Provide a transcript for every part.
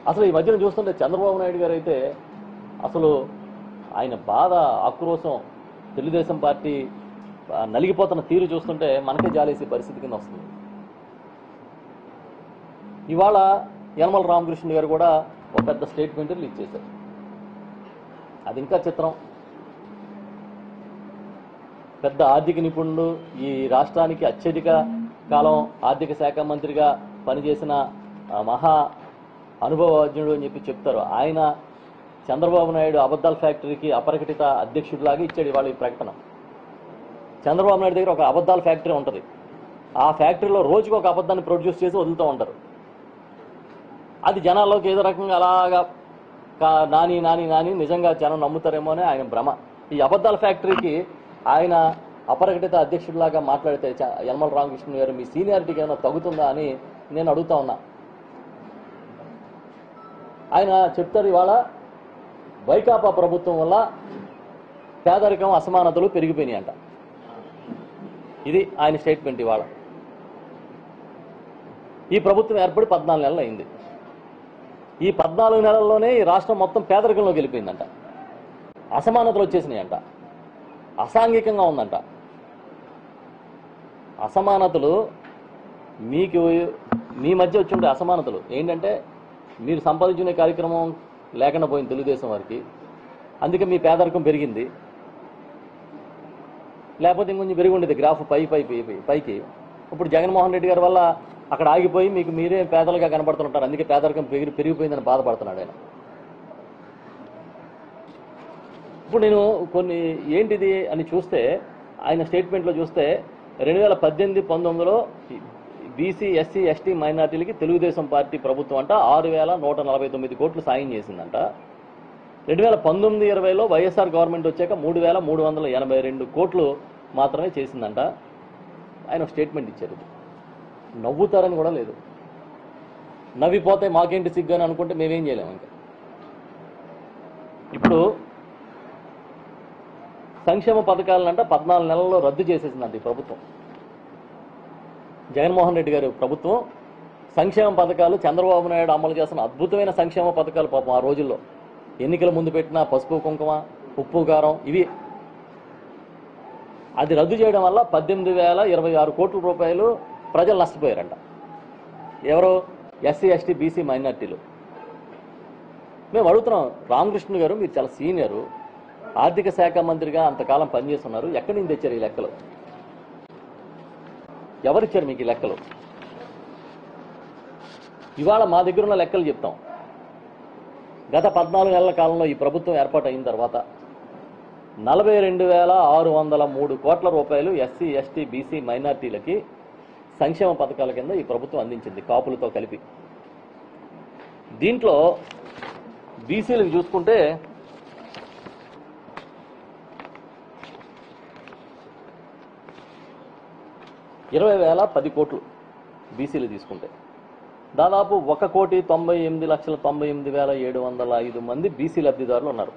అసలు ఈ మధ్యన చూస్తుంటే చంద్రబాబు నాయుడు గారు అయితే అసలు ఆయన బాధ ఆక్రోశం తెలుగుదేశం పార్టీ ఆ, నలిగిపోతున్న తీరు చూస్తుంటే మనకే జాలేసే పరిస్థితి కింద వస్తుంది ఇవాళ యనమల రామకృష్ణ గారు కూడా ఒక పెద్ద స్టేట్మెంట్ రిలీజ్ చేశారు అది ఇంకా చిత్రం పెద్ద ఆర్థిక నిపుణుడు ఈ రాష్ట్రానికి అత్యధిక కాలం ఆర్థిక శాఖ మంత్రిగా పనిచేసిన ఆ, మహా అనుభవజ్ఞుడు అని చెప్పి చెప్తారు ఆయన చంద్రబాబు నాయుడు అబద్ధాల ఫ్యాక్టరీకి అపరికటిత అధ్యక్షుడిలాగా ఇచ్చాడు ఇవాళ ఈ ప్రకటన చంద్రబాబు నాయుడు దగ్గర ఒక అబద్ధాల ఫ్యాక్టరీ ఉంటుంది ఆ ఫ్యాక్టరీలో రోజుకు ఒక అబద్ధాన్ని ప్రొడ్యూస్ చేసి వదులుతూ ఉంటారు అది జనాల్లోకి ఏదో రకంగా అలాగా కా- నాని నాని నాని నిజంగా జనం నమ్ముతారేమో అని ఆయన భ్రమ ఈ అబద్ధాల ఫ్యాక్టరీకి ఆయన అపరికటిత అధ్యక్షుడిలాగా మాట్లాడితే చ- యనమల రామకృష్ణ గారు మీ సీనియారిటీకి ఏమైనా తగ్గుతుందా అని నేను అడుగుతా ఉన్నా ఆయన చెప్తారు ఇవాళ వైకాపా ప్రభుత్వం వల్ల పేదరికం అసమానతలు పెరిగిపోయినాయి అంట ఇది ఆయన స్టేట్మెంట్ ఇవాళ ఈ ప్రభుత్వం ఏర్పడి పద్నాలుగు నెలలు అయింది ఈ పద్నాలుగు నెలల్లోనే ఈ రాష్ట్రం మొత్తం పేదరికంలోకి వెళ్ళిపోయిందంట అసమానతలు వచ్చేసినాయంట అసాంఘికంగా ఉందంట అసమానతలు మీకు మీ మధ్య వచ్చి ఉండే అసమానతలు ఏంటంటే మీరు సంపాదించుకునే కార్యక్రమం లేకుండా పోయింది తెలుగుదేశం వారికి అందుకే మీ పేదరికం పెరిగింది లేకపోతే ఇంకొంచెం పెరిగి ఉండేది గ్రాఫ్ పై పై పై పై- పైకి ఇప్పుడు జగన్మోహన్ రెడ్డి గారి వల్ల అక్కడ ఆగిపోయి మీకు మీరే పేదలుగా కనబడుతుంటారు అందుకే పేదరికం పెరిగి పెరిగిపోయిందని బాధపడుతున్నాడు ఆయన ఇప్పుడు నేను కొన్ని ఏంటిది అని చూస్తే ఆయన స్టేట్మెంట్లో చూస్తే రెండు వేల పద్దెనిమిది పంతొమ్మిదిలో బీసీ ఎస్సీ ఎస్టీ మైనార్టీలకి తెలుగుదేశం పార్టీ ప్రభుత్వం అంట ఆరు వేల నూట నలభై తొమ్మిది కోట్లు సాయం చేసిందంట రెండు వేల పంతొమ్మిది ఇరవైలో వైఎస్ఆర్ గవర్నమెంట్ వచ్చాక మూడు వేల మూడు వందల ఎనభై రెండు కోట్లు మాత్రమే చేసిందంట ఆయన ఒక స్టేట్మెంట్ ఇచ్చారు నవ్వుతారని కూడా లేదు నవ్విపోతే మాకేంటి సిగ్గు అని అనుకుంటే మేమేం చేయలేము ఇంకా ఇప్పుడు సంక్షేమ పథకాలనంట పద్నాలుగు నెలల్లో రద్దు చేసేసిందంట ఈ ప్రభుత్వం జగన్మోహన్ రెడ్డి గారి ప్రభుత్వం సంక్షేమ పథకాలు చంద్రబాబు నాయుడు అమలు చేస్తున్న అద్భుతమైన సంక్షేమ పథకాలు పాపం ఆ రోజుల్లో ఎన్నికల ముందు పెట్టిన పసుపు కుంకుమ ఉప్పు కారం ఇవి అది రద్దు చేయడం వల్ల పద్దెనిమిది వేల ఇరవై ఆరు కోట్ల రూపాయలు ప్రజలు నష్టపోయారంట ఎవరు ఎస్సీ ఎస్టీ బీసీ మైనార్టీలు మేము అడుగుతున్నాం రామకృష్ణ గారు మీరు చాలా సీనియరు ఆర్థిక శాఖ మంత్రిగా అంతకాలం పనిచేస్తున్నారు ఎక్కడి నుంచి తెచ్చారు ఈ లెక్కలు ఎవరిచ్చారు మీకు ఈ లెక్కలు ఇవాళ మా దగ్గర ఉన్న లెక్కలు చెప్తాం గత పద్నాలుగు నెలల కాలంలో ఈ ప్రభుత్వం ఏర్పాటు అయిన తర్వాత నలభై రెండు వేల ఆరు వందల మూడు కోట్ల రూపాయలు ఎస్సీ ఎస్టీ బీసీ మైనార్టీలకి సంక్షేమ పథకాల కింద ఈ ప్రభుత్వం అందించింది కాపులతో కలిపి దీంట్లో బీసీలకు చూసుకుంటే ఇరవై వేల పది కోట్లు బీసీలు తీసుకుంటే దాదాపు ఒక కోటి తొంభై ఎనిమిది లక్షల తొంభై ఎనిమిది వేల ఏడు వందల ఐదు మంది బీసీ లబ్ధిదారులు ఉన్నారు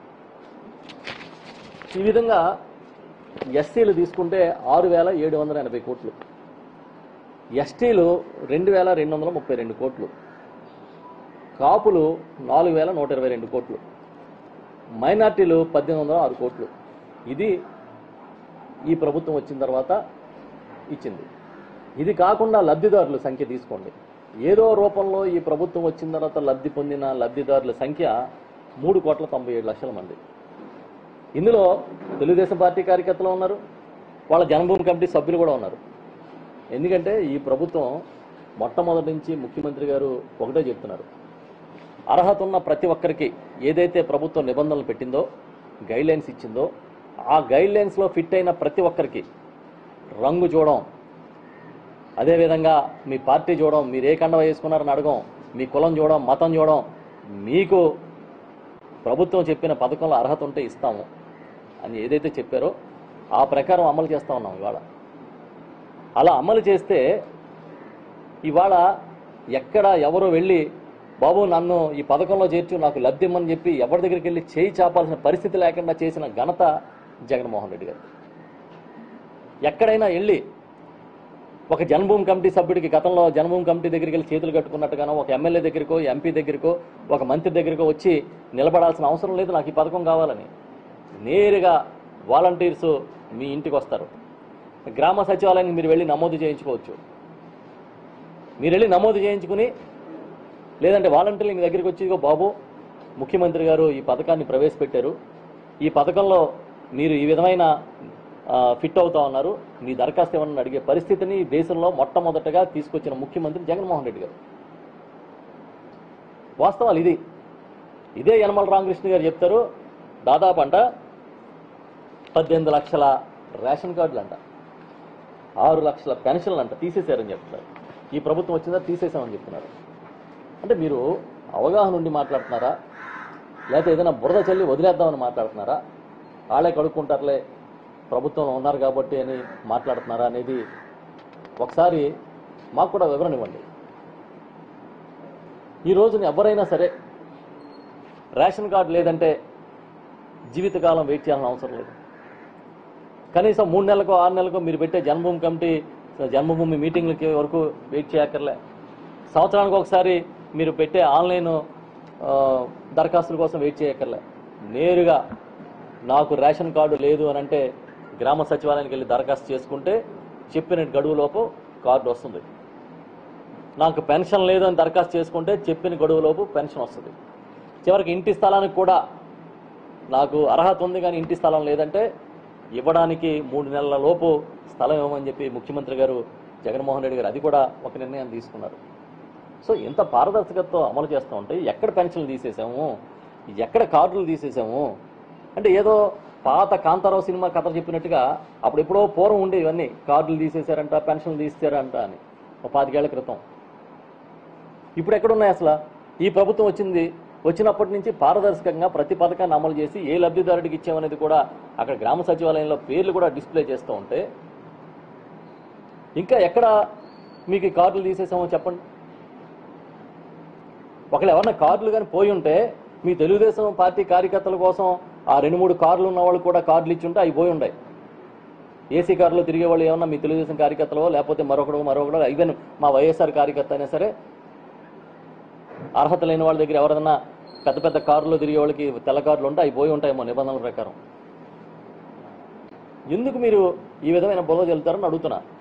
ఈ విధంగా ఎస్సీలు తీసుకుంటే ఆరు వేల ఏడు వందల ఎనభై కోట్లు ఎస్టీలు రెండు వేల రెండు వందల ముప్పై రెండు కోట్లు కాపులు నాలుగు వేల నూట ఇరవై రెండు కోట్లు మైనార్టీలు పద్దెనిమిది వందల ఆరు కోట్లు ఇది ఈ ప్రభుత్వం వచ్చిన తర్వాత ఇచ్చింది ఇది కాకుండా లబ్ధిదారుల సంఖ్య తీసుకోండి ఏదో రూపంలో ఈ ప్రభుత్వం వచ్చిన తర్వాత లబ్ధి పొందిన లబ్ధిదారుల సంఖ్య మూడు కోట్ల తొంభై ఏడు లక్షల మంది ఇందులో తెలుగుదేశం పార్టీ కార్యకర్తలు ఉన్నారు వాళ్ళ జన్మభూమి కమిటీ సభ్యులు కూడా ఉన్నారు ఎందుకంటే ఈ ప్రభుత్వం మొట్టమొదటి నుంచి ముఖ్యమంత్రి గారు ఒకటే చెప్తున్నారు అర్హత ఉన్న ప్రతి ఒక్కరికి ఏదైతే ప్రభుత్వం నిబంధనలు పెట్టిందో గైడ్ లైన్స్ ఇచ్చిందో ఆ గైడ్ లైన్స్లో ఫిట్ అయిన ప్రతి ఒక్కరికి రంగు చూడడం అదేవిధంగా మీ పార్టీ చూడడం మీరు ఏ కండవ వేసుకున్నారని అడగం మీ కులం చూడడం మతం చూడడం మీకు ప్రభుత్వం చెప్పిన పథకంలో అర్హత ఉంటే ఇస్తాము అని ఏదైతే చెప్పారో ఆ ప్రకారం అమలు చేస్తా ఉన్నాం ఇవాళ అలా అమలు చేస్తే ఇవాళ ఎక్కడ ఎవరు వెళ్ళి బాబు నన్ను ఈ పథకంలో చేర్చు నాకు లబ్ధి ఇమ్మని చెప్పి ఎవరి దగ్గరికి వెళ్ళి చేయి చాపాల్సిన పరిస్థితి లేకుండా చేసిన ఘనత జగన్మోహన్ రెడ్డి గారు ఎక్కడైనా వెళ్ళి ఒక జన్మభూమి కమిటీ సభ్యుడికి గతంలో జన్మభూమి కమిటీ దగ్గరికి వెళ్ళి చేతులు కట్టుకున్నట్టుగానో ఒక ఎమ్మెల్యే దగ్గరికో ఎంపీ దగ్గరికో ఒక మంత్రి దగ్గరికో వచ్చి నిలబడాల్సిన అవసరం లేదు నాకు ఈ పథకం కావాలని నేరుగా వాలంటీర్స్ మీ ఇంటికి వస్తారు గ్రామ సచివాలయానికి మీరు వెళ్ళి నమోదు చేయించుకోవచ్చు మీరు వెళ్ళి నమోదు చేయించుకుని లేదంటే వాలంటీర్లు మీ దగ్గరికి వచ్చి "ఇదిగో బాబు ముఖ్యమంత్రి గారు ఈ పథకాన్ని ప్రవేశపెట్టారు ఈ పథకంలో మీరు ఈ విధమైన ఆ, ఫిట్ అవుతా ఉన్నారు మీ దరఖాస్తు ఏమన్నా అడిగే పరిస్థితిని ఈ దేశంలో మొట్టమొదటగా తీసుకొచ్చిన ముఖ్యమంత్రి జగన్మోహన్ రెడ్డి గారు వాస్తవాలు ఇది ఇదే యనమల రామకృష్ణ గారు చెప్తారు దాదాపు అంట పద్దెనిమిది లక్షల రేషన్ కార్డులు అంట ఆరు లక్షల పెన్షన్లు అంట తీసేశారని చెప్తున్నారు ఈ ప్రభుత్వం వచ్చిందా తీసేసామని చెప్తున్నారు అంటే మీరు అవగాహన ఉండి మాట్లాడుతున్నారా లేకపోతే ఏదైనా బురద చల్లి వదిలేద్దామని మాట్లాడుతున్నారా వాళ్ళే కడుక్కుంటారులే ప్రభుత్వంలో ఉన్నారు కాబట్టి అని మాట్లాడుతున్నారా అనేది ఒకసారి మాకు కూడా వివరణ ఇవ్వండి ఈ రోజున ఎవరైనా సరే రేషన్ కార్డు లేదంటే జీవితకాలం వెయిట్ చేయాల్సిన అవసరం లేదు కనీసం మూడు నెలలకు ఆరు నెలలకు మీరు పెట్టే జన్మభూమి కమిటీ జన్మభూమి మీటింగ్లకి వరకు వెయిట్ చేయక్కర్లే సంవత్సరానికి ఒకసారి మీరు పెట్టే ఆన్లైన్ ఆ, దరఖాస్తుల కోసం వెయిట్ చేయక్కర్లే నేరుగా నాకు రేషన్ కార్డు లేదు అని అంటే గ్రామ సచివాలయానికి వెళ్ళి దరఖాస్తు చేసుకుంటే చెప్పిన గడువులోపు కార్డు వస్తుంది నాకు పెన్షన్ లేదు అని దరఖాస్తు చేసుకుంటే చెప్పిన గడువులోపు పెన్షన్ వస్తుంది చివరికి ఇంటి స్థలానికి కూడా నాకు అర్హత ఉంది కానీ ఇంటి స్థలం లేదంటే ఇవ్వడానికి మూడు నెలల లోపు స్థలం ఇవ్వమని చెప్పి ముఖ్యమంత్రి గారు జగన్మోహన్ రెడ్డి గారు అది కూడా ఒక నిర్ణయం తీసుకున్నారు సో ఇంత పారదర్శకతతో అమలు చేస్తూ ఉంటే ఎక్కడ పెన్షన్లు తీసేసాము ఎక్కడ కార్డులు తీసేసాము అంటే ఏదో పాత కాంతారావు సినిమా కథ చెప్పినట్టుగా అప్పుడు ఎప్పుడో పూర్వం ఉండేవి ఇవన్నీ కార్డులు తీసేశారంట పెన్షన్లు తీసేశారంట అని ఒక పాతికేళ్ల క్రితం ఇప్పుడు ఎక్కడున్నాయి అసలు ఈ ప్రభుత్వం వచ్చింది వచ్చినప్పటి నుంచి పారదర్శకంగా ప్రతి పథకాన్ని అమలు చేసి ఏ లబ్ధిదారుడికి ఇచ్చామనేది కూడా అక్కడ గ్రామ సచివాలయంలో పేర్లు కూడా డిస్ప్లే చేస్తూ ఉంటే ఇంకా ఎక్కడ మీకు ఈ కార్డులు తీసేసామో చెప్పండి ఒకళ్ళు ఎవరన్నా కార్డులు కానీ పోయి ఉంటే మీ తెలుగుదేశం పార్టీ కార్యకర్తల కోసం ఆ రెండు మూడు కార్లు ఉన్న వాళ్ళు కూడా కార్డులు ఇచ్చి ఉంటే అవి పోయి ఉన్నాయి ఏసీ కారులో తిరిగే వాళ్ళు ఏమన్నా మీ తెలుగుదేశం కార్యకర్తలో లేకపోతే మరొకడు మరొకడు ఈవెన్ మా వైఎస్ఆర్ కార్యకర్త అయినా సరే అర్హత లేని వాళ్ళ దగ్గర ఎవరైనా పెద్ద పెద్ద కారులో తిరిగే వాళ్ళకి తెల్ల కార్లు ఉంటే అవి పోయి ఉంటాయేమో నిబంధనల ప్రకారం ఎందుకు మీరు ఈ విధమైన బుర్ర చెల్తారని అడుగుతున్నా